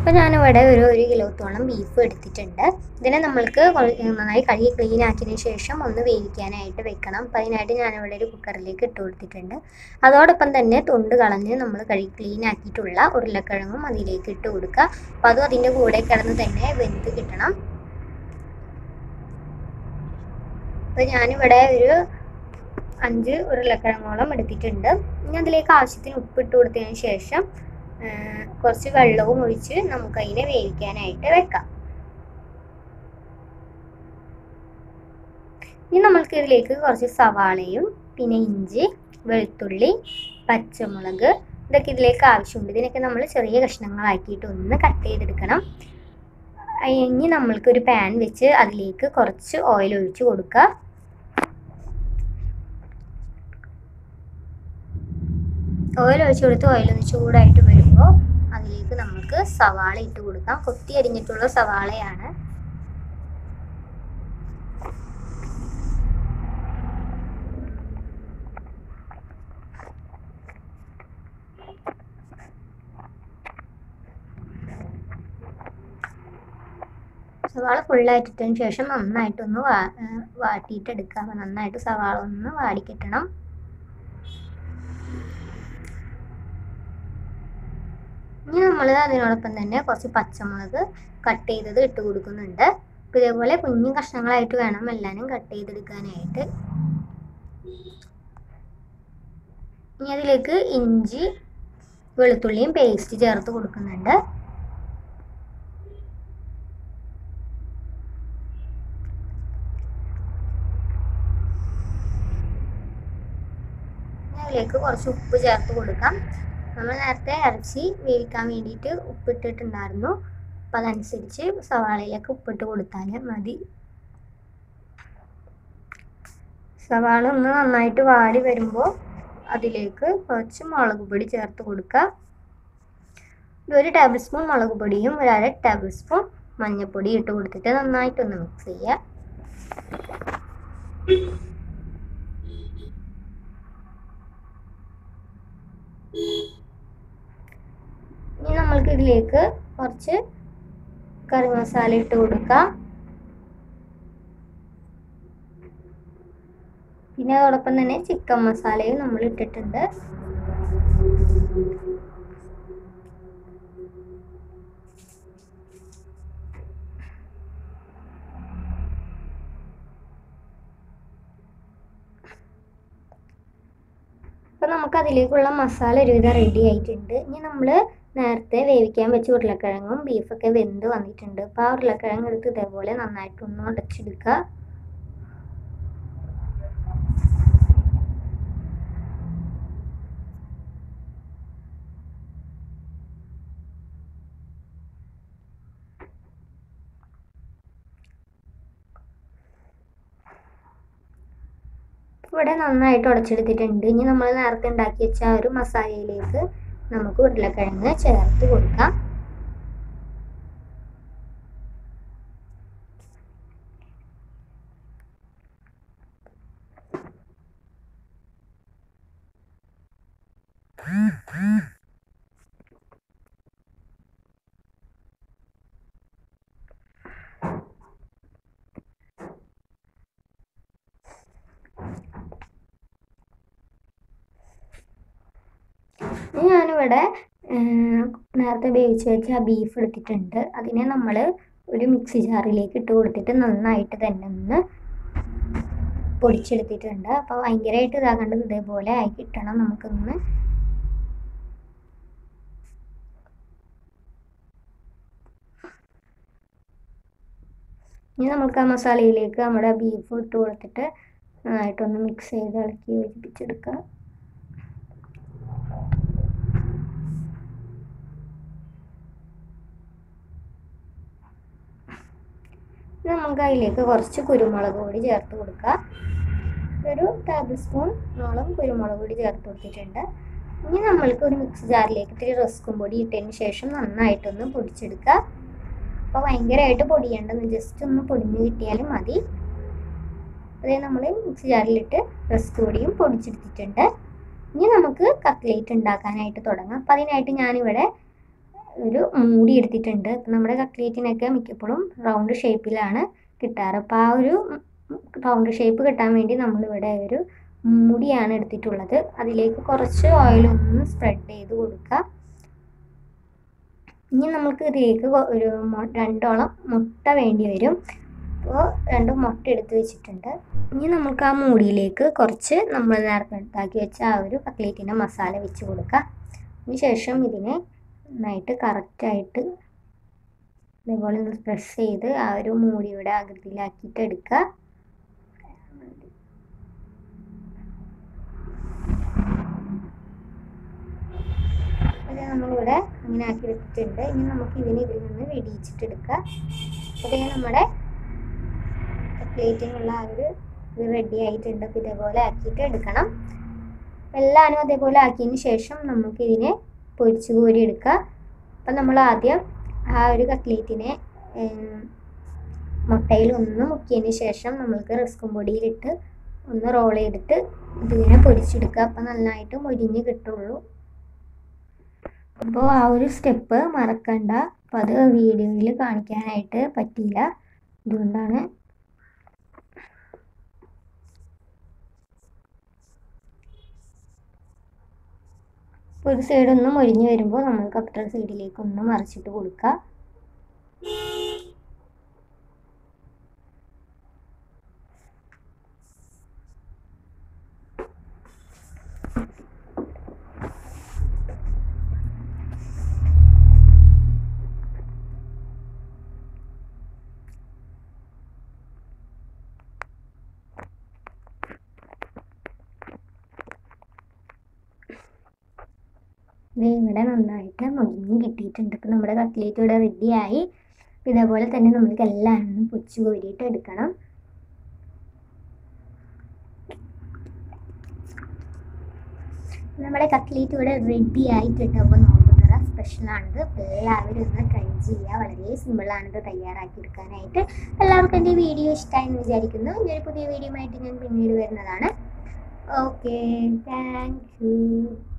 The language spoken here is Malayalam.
അപ്പോൾ ഞാനിവിടെ ഒരു ഒരു കിലോത്തോളം ബീഫ് എടുത്തിട്ടുണ്ട് ഇതിനെ നമ്മൾക്ക് കുറ- നന്നായി കഴുകി ക്ലീൻ ആക്കിയതിന് ശേഷം ഒന്ന് വേവിക്കാനായിട്ട് വെക്കണം അപ്പോൾ അതിനായിട്ട് ഞാനിവിടെ ഒരു കുക്കറിലേക്ക് ഇട്ട് കൊടുത്തിട്ടുണ്ട് അതോടൊപ്പം തന്നെ തൊണ്ട് കളഞ്ഞ് നമ്മൾ കഴുകി ക്ലീൻ ആക്കിയിട്ടുള്ള ഉരുളക്കിഴങ്ങും അതിലേക്ക് ഇട്ട് കൊടുക്കുക അപ്പോൾ അതും അതിൻ്റെ കൂടെ കിടന്ന് തന്നെ വെന്ത് കിട്ടണം അപ്പോൾ ഞാനിവിടെ ഒരു അഞ്ച് ഉരുളക്കിഴങ്ങോളം എടുത്തിട്ടുണ്ട് ഇനി അതിലേക്ക് ആവശ്യത്തിന് ഉപ്പിട്ട് കൊടുത്തതിന് ശേഷം ആ, കുറച്ച് വെള്ളവും ഒഴിച്ച് നമുക്ക് അതിനെ വേവിക്കാനായിട്ട് വെക്കാം ഇനി നമ്മൾക്ക് ഇതിലേക്ക് കുറച്ച് സവാളയും പിന്നെ ഇഞ്ചി വെളുത്തുള്ളി പച്ചമുളക് ഇതൊക്കെ ഇതിലേക്ക് ആവശ്യമുണ്ട് ഇതിനൊക്കെ നമ്മൾ ചെറിയ കഷ്ണങ്ങളാക്കിയിട്ട് ഒന്ന് കട്ട് ചെയ്തെടുക്കണം ആ, ഇനി നമ്മൾക്ക് ഒരു പാൻ വെച്ച് അതിലേക്ക് കുറച്ച് ഓയിൽ ഒഴിച്ച് കൊടുക്കുക ഓയിൽ ഒഴിച്ച് കൊടുത്ത് ഓയിൽ ഒന്ന് ചൂടായിട്ട് വരുമ്പോൾ അതിലേക്ക് നമുക്ക് സവാള ഇട്ട് കൊടുക്കാം കൊത്തി അരിഞ്ഞിട്ടുള്ള സവാളയാണ് സവാള ഫുള്ളായിട്ടിട്ടതിന് ശേഷം നന്നായിട്ടൊന്ന് വാ ഏഹ് വാട്ടിയിട്ടെടുക്കുക അപ്പോൾ നന്നായിട്ട് സവാള ഒന്ന് വാടിക്കിട്ടണം ഇനി നമ്മൾ അതിനോടൊപ്പം തന്നെ കുറച്ച് പച്ചമുളക് കട്ട് ചെയ്തത് ഇട്ട് കൊടുക്കുന്നുണ്ട് അപ്പോൾ ഇതേപോലെ കുഞ്ഞു കഷ്ണങ്ങളായിട്ട് വേണം എല്ലാനും കട്ട് ചെയ്തെടുക്കാനായിട്ട് ഇനി അതിലേക്ക് ഇഞ്ചി വെളുത്തുള്ളിയും പേസ്റ്റ് ചേർത്ത് കൊടുക്കുന്നുണ്ട് ഇനി അതിലേക്ക് കുറച്ച് ഉപ്പ് ചേർത്ത് കൊടുക്കാം നമ്മൾ നേരത്തെ ഇറച്ചി വേവിക്കാൻ വേണ്ടിയിട്ട് ഉപ്പിട്ടിട്ടുണ്ടായിരുന്നു അപ്പം അതനുസരിച്ച് സവാളയിലേക്ക് ഉപ്പിട്ട് കൊടുത്താൽ മതി സവാള ഒന്ന് നന്നായിട്ട് വാടി വരുമ്പോൾ അതിലേക്ക് കുറച്ച് മുളക് പൊടി ചേർത്ത് കൊടുക്കുക ഒരു ടേബിൾ സ്പൂൺ മുളക് പൊടിയും ഒരു അര ടേബിൾ സ്പൂൺ മഞ്ഞൾപ്പൊടി ഇട്ട് കൊടുത്തിട്ട് നന്നായിട്ടൊന്ന് മിക്സ് ചെയ്യുക ഇനി നമ്മൾക്ക് ഇതിലേക്ക് കുറച്ച് കറി മസാല ഇട്ട് കൊടുക്കാം പിന്നെ അതോടൊപ്പം തന്നെ ചിക്കൻ മസാലയും നമ്മൾ ഇട്ടിട്ടുണ്ട് അപ്പം നമുക്ക് അതിലേക്കുള്ള മസാല ഒരുവിധം റെഡി ആയിട്ടുണ്ട് ഇനി നമ്മൾ നേരത്തെ വേവിക്കാൻ വെച്ച ഉരുളക്കിഴങ്ങും ബീഫൊക്കെ വെന്ത് വന്നിട്ടുണ്ട് അപ്പോൾ ആ ഉരുളക്കിഴങ്ങ് എടുത്ത് ഇതേപോലെ നന്നായിട്ടൊന്ന് ഉടച്ചെടുക്കുക ഇവിടെ നന്നായിട്ട് ഉടച്ചെടുത്തിട്ടുണ്ട് ഇനി നമ്മൾ നേരത്തെ ഉണ്ടാക്കി വെച്ച ആ ഒരു മസാലയിലേക്ക് നമുക്ക് ഉരുളക്കിഴങ്ങ് ചേർത്ത് കൊടുക്കാം ഇനി ഞാനിവിടെ ഏർ, നേരത്തെ വേവിച്ച് വെച്ച ആ ബീഫ് എടുത്തിട്ടുണ്ട് അതിനെ നമ്മൾ ഒരു മിക്സി ജാറിലേക്ക് ഇട്ട് കൊടുത്തിട്ട് നന്നായിട്ട് തന്നെ ഒന്ന് പൊടിച്ചെടുത്തിട്ടുണ്ട് അപ്പോൾ ഭയങ്കരമായിട്ട് ഇതാകേണ്ടത് ഇതേപോലെ ആയി കിട്ടണം നമുക്കൊന്ന് ഇനി നമുക്ക് ആ മസാലയിലേക്ക് നമ്മുടെ ബീഫ് ഇട്ട് കൊടുത്തിട്ട് നന്നായിട്ടൊന്ന് മിക്സ് ചെയ്ത് ഇളക്കി യോജിപ്പിച്ചെടുക്കുക ഇനി നമുക്ക് അതിലേക്ക് കുറച്ച് കുരുമുളക് പൊടി ചേർത്ത് കൊടുക്കുക ഒരു ടേബിൾ സ്പൂൺ ഓളം കുരുമുളക് പൊടി ചേർത്ത് കൊടുത്തിട്ടുണ്ട് ഇനി നമ്മൾക്ക് ഒരു മിക്സി ജാറിലേക്ക് ഇത്തിരി റസ്കും പൊടി ഇട്ടതിന് ശേഷം നന്നായിട്ടൊന്ന് പൊടിച്ചെടുക്കുക അപ്പോൾ ഭയങ്കരമായിട്ട് പൊടിയേണ്ടെന്ന് ജസ്റ്റ് ഒന്ന് പൊടിഞ്ഞ് കിട്ടിയാലും മതി അതേ നമ്മൾ മിക്സി ജാറിലിട്ട് റസ്ക് പൊടിയും പൊടിച്ചെടുത്തിട്ടുണ്ട് ഇനി നമുക്ക് കട്ട്ലേറ്റ് ഉണ്ടാക്കാനായിട്ട് തുടങ്ങാം അപ്പോൾ അതിനായിട്ട് ഞാനിവിടെ ഒരു മൂടി എടുത്തിട്ടുണ്ട് ഇപ്പം നമ്മുടെ കട്ട്ലേറ്റിനൊക്കെ മിക്കപ്പോഴും റൗണ്ട് ഷേപ്പിലാണ് കിട്ടാറ് അപ്പോൾ ആ ഒരു റൗണ്ട് ഷേപ്പ് കിട്ടാൻ വേണ്ടി നമ്മളിവിടെ ഒരു മൂടിയാണ് എടുത്തിട്ടുള്ളത് അതിലേക്ക് കുറച്ച് ഓയിലൊന്ന് സ്പ്രെഡ് ചെയ്ത് കൊടുക്കുക ഇനി നമുക്ക് ഇതിലേക്ക് കൊ- ഒരു മൊ- രണ്ടോളം മുട്ട വേണ്ടി വരും അപ്പോൾ രണ്ട് മുട്ട എടുത്ത് വെച്ചിട്ടുണ്ട് ഇനി നമുക്ക് ആ മൂടിയിലേക്ക് കുറച്ച് നമ്മൾ നേരത്തെ ഉണ്ടാക്കി വെച്ച ആ ഒരു കട്ട്ലേറ്റിൻ്റെ മസാല വെച്ച് കൊടുക്കുക അതിന് ശേഷം ഇതിനെ നന്നായിട്ട് കറക്റ്റായിട്ട് ഇതേപോലെ ഒന്ന് പ്രസ് ചെയ്ത് ആ ഒരു മൂടിയുടെ ആകൃതിയിലാക്കിയിട്ട് എടുക്കുക അത് നമ്മളിവിടെ അങ്ങനെ ആക്കി വെച്ചിട്ടുണ്ട് ഇനി നമുക്ക് ഇതിനെ ഇതിൽ നിന്ന് വെടിയിച്ചിട്ട് എടുക്കുക അപ്പോൾ ദേ നമ്മുടെ പ്ലേറ്റിനുള്ള ആ ഒരു ഇത് റെഡി ആയിട്ടുണ്ട് അപ്പോൾ ഇതേപോലെ ആക്കിയിട്ട് എടുക്കണം എല്ലാനും അതേപോലെ ആക്കിയതിന് ശേഷം നമുക്ക് ഇതിനെ പൊരിച്ച് കോരി എടുക്കുക അപ്പം നമ്മൾ ആദ്യം ആ ഒരു കട്ട്ലേറ്റിനെ മുട്ടയിൽ ഒന്ന് മുക്കിയതിന് ശേഷം നമ്മൾക്ക് റിസ്കും പൊടിയിലിട്ട് ഒന്ന് റോൾ ചെയ്തിട്ട് ഇതിങ്ങനെ പൊരിച്ചെടുക്കുക അപ്പം നന്നായിട്ട് മൊരിഞ്ഞ് കിട്ടുള്ളൂ അപ്പോൾ ആ ഒരു സ്റ്റെപ്പ് മറക്കണ്ട അപ്പം അത് വീഡിയോയിൽ കാണിക്കാനായിട്ട് പറ്റിയില്ല അതുകൊണ്ടാണ് അപ്പോൾ ഒരു സൈഡ് ഒന്ന് മൊരിഞ്ഞ് വരുമ്പോൾ നമ്മൾക്ക് അപ്പുറത്തെ സൈഡിലേക്ക് ഒന്ന് മറിച്ചിട്ട് കൊടുക്കുക ദേ ഇവിടെ നന്നായിട്ട് മൊരിഞ്ഞ് കിട്ടിയിട്ടുണ്ട് ഇപ്പം നമ്മുടെ കട്ട്ലേറ്റ് ഇവിടെ റെഡിയായി ഇതേപോലെ തന്നെ നമ്മൾക്ക് എല്ലാം പൊച്ചു കോരിയിട്ട് എടുക്കണം നമ്മുടെ കട്ട്ലേറ്റ് ഇവിടെ റെഡി ആയിട്ടുണ്ട് അപ്പോൾ നോമ്പുതറ സ്പെഷ്യലാണിത് അപ്പോൾ എല്ലാവരും ഒന്ന് ട്രൈ ചെയ്യുക വളരെ സിമ്പിളാണിത് തയ്യാറാക്കിയെടുക്കാനായിട്ട് എല്ലാവർക്കും എൻ്റെ വീഡിയോ ഇഷ്ടമായി എന്ന് വിചാരിക്കുന്നു ഇനിയൊരു പുതിയ വീഡിയോ ആയിട്ട് ഞാൻ പിന്നീട് വരുന്നതാണ് ഓക്കെ താങ്ക് യു